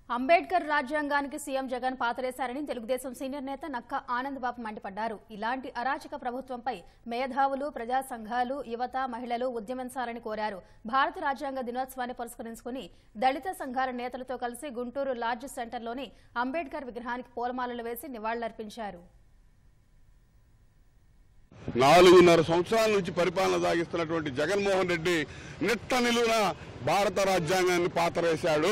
అంబేద్కర్ రాజ్యాంగానికి సీఎం జగన్ పాతరేశారని తెలుగుదేశం సీనియర్ నేత నక్క ఆనందబాబు మండిపడ్డారు ఇలాంటి అరాచక ప్రభుత్వంపై మేధావులు ప్రజా సంఘాలు యువత మహిళలు ఉద్యమించాలని కోరారు భారత రాజ్యాంగ దినోత్సవాన్ని పురస్కరించుకుని దళిత సంఘాల నేతలతో కలిసి గుంటూరు లాడ్జ్ సెంటర్లోని అంబేద్కర్ విగ్రహానికి పూలమాలలు వేసి నివాళులర్పించారు నాలుగున్నర సంవత్సరాల నుంచి పరిపాలన సాగిస్తున్నటువంటి జగన్మోహన్ రెడ్డి నిట్ట నిలువున భారత రాజ్యాంగాన్ని పాతరేశాడు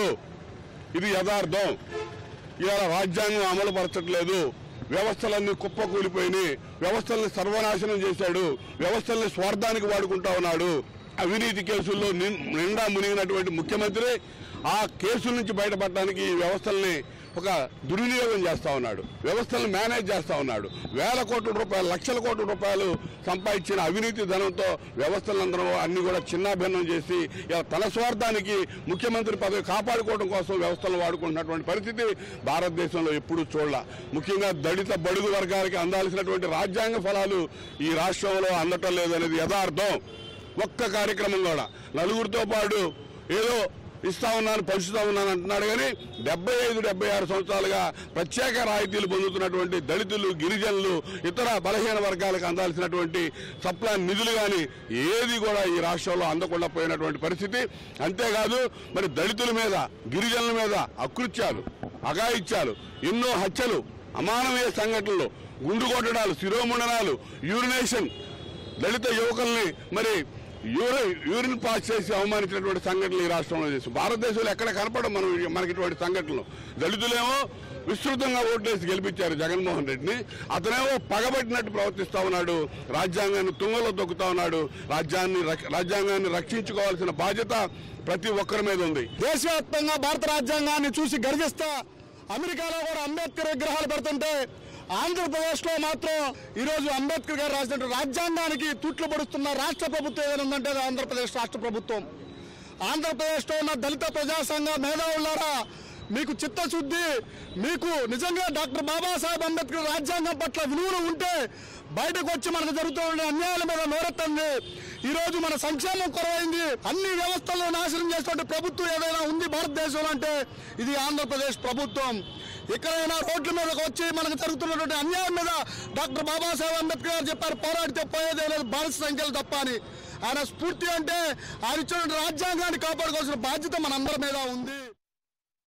ఇది యథార్థం ఇవాళ రాజ్యాంగం అమలు పరచట్లేదు వ్యవస్థలన్నీ కుప్పకూలిపోయినాయి వ్యవస్థల్ని సర్వనాశనం చేశాడు వ్యవస్థల్ని స్వార్థానికి వాడుకుంటా ఉన్నాడు అవినీతి కేసుల్లో నిన్- నిండా మునిగినటువంటి ముఖ్యమంత్రి ఆ కేసుల నుంచి బయటపడడానికి ఈ వ్యవస్థల్ని ఒక దుర్వినియోగం చేస్తా ఉన్నాడు వ్యవస్థలను మేనేజ్ చేస్తా ఉన్నాడు వేల కోట్ల రూపాయలు లక్షల కోట్ల రూపాయలు సంపాదించిన అవినీతి ధనంతో వ్యవస్థలందరూ అన్ని కూడా చిన్నాభిన్నం చేసి ఇలా తన స్వార్థానికి ముఖ్యమంత్రి పదవి కాపాడుకోవడం కోసం వ్యవస్థలను వాడుకుంటున్నటువంటి పరిస్థితి భారతదేశంలో ఎప్పుడూ చూడాల ముఖ్యంగా దళిత బడుగు వర్గాలకి అందాల్సినటువంటి రాజ్యాంగ ఫలాలు ఈ రాష్ట్రంలో అందటం లేదనేది యథార్థం ఒక్క కార్యక్రమం కూడా నలుగురితో పాటు ఏదో ఇస్తా ఉన్నాను పంచుతా ఉన్నాను అంటున్నాడు కానీ డెబ్బై ఐదు డెబ్బై ఆరు సంవత్సరాలుగా ప్రత్యేక రాయితీలు పొందుతున్నటువంటి దళితులు గిరిజనులు ఇతర బలహీన వర్గాలకు అందాల్సినటువంటి సప్లై నిధులు కానీ ఏది కూడా ఈ రాష్ట్రంలో అందకుండా పోయినటువంటి పరిస్థితి అంతేకాదు మరి దళితుల మీద గిరిజనుల మీద అకృత్యాలు అఘాయిత్యాలు ఎన్నో హత్యలు అమానవీయ సంఘటనలు గుండు కొట్టడాలు శిరోముండనాలు యూరినేషన్ దళిత యువకుల్ని మరి యూరి యూరిన్ పాస్ చేసి అవమానించినటువంటి సంఘటనలు ఈ రాష్ట్రంలో చేసి భారతదేశంలో ఎక్కడ కనపడం మనం మనకి ఇటువంటి సంఘటనలు దళితులేమో విస్తృతంగా ఓట్లేసి గెలిపించారు జగన్మోహన్ రెడ్డిని అతనేమో పగబట్టినట్టు ప్రవర్తిస్తా ఉన్నాడు రాజ్యాంగాన్ని తుంగలో తొక్కుతా ఉన్నాడు రాజ్యాన్ని రక్ష- రాజ్యాంగాన్ని రక్షించుకోవాల్సిన బాధ్యత ప్రతి ఒక్కరి మీద ఉంది దేశవ్యాప్తంగా భారత రాజ్యాంగాన్ని చూసి గర్విస్తా అమెరికాలో కూడా అంబేద్కర్ విగ్రహాలు పెడుతుంటే ఆంధ్రప్రదేశ్ లో మాత్రం ఈరోజు అంబేద్కర్ గారు రాసినట్టు రాజ్యాంగానికి తూట్లు పడుతున్న రాష్ట్ర ప్రభుత్వం ఏదైనా ఉందంటే అది ఆంధ్రప్రదేశ్ రాష్ట్ర ప్రభుత్వం ఆంధ్రప్రదేశ్లో ఉన్న దళిత ప్రజా సంఘ మేధావులారా మీకు చిత్తశుద్ధి మీకు నిజంగా డాక్టర్ బాబాసాహెబ్ అంబేద్కర్ రాజ్యాంగం పట్ల విలువలు ఉంటే బయటకు వచ్చి మనకు జరుగుతున్న అన్యాయాల మీద నోరెత్తండి ఈ రోజు మన సంక్షేమం కొరవైంది అన్ని వ్యవస్థలను నాశనం చేసినటువంటి ప్రభుత్వం ఏదైనా ఉంది భారతదేశంలో అంటే ఇది ఆంధ్రప్రదేశ్ ప్రభుత్వం ఎక్కడైనా రోడ్ల మీదకి వచ్చి మనకు జరుగుతున్నటువంటి అన్యాయం మీద డాక్టర్ బాబాసాహెబ్ అంబేద్కర్ గారు చెప్పారు పోరాడితే పోయేదే లేదు బానిస సంఖ్యలు తప్ప అని ఆయన స్ఫూర్తి అంటే ఆయన ఇచ్చినటువంటి రాజ్యాంగాన్ని కాపాడుకోవాల్సిన బాధ్యత మనందరి మీద ఉంది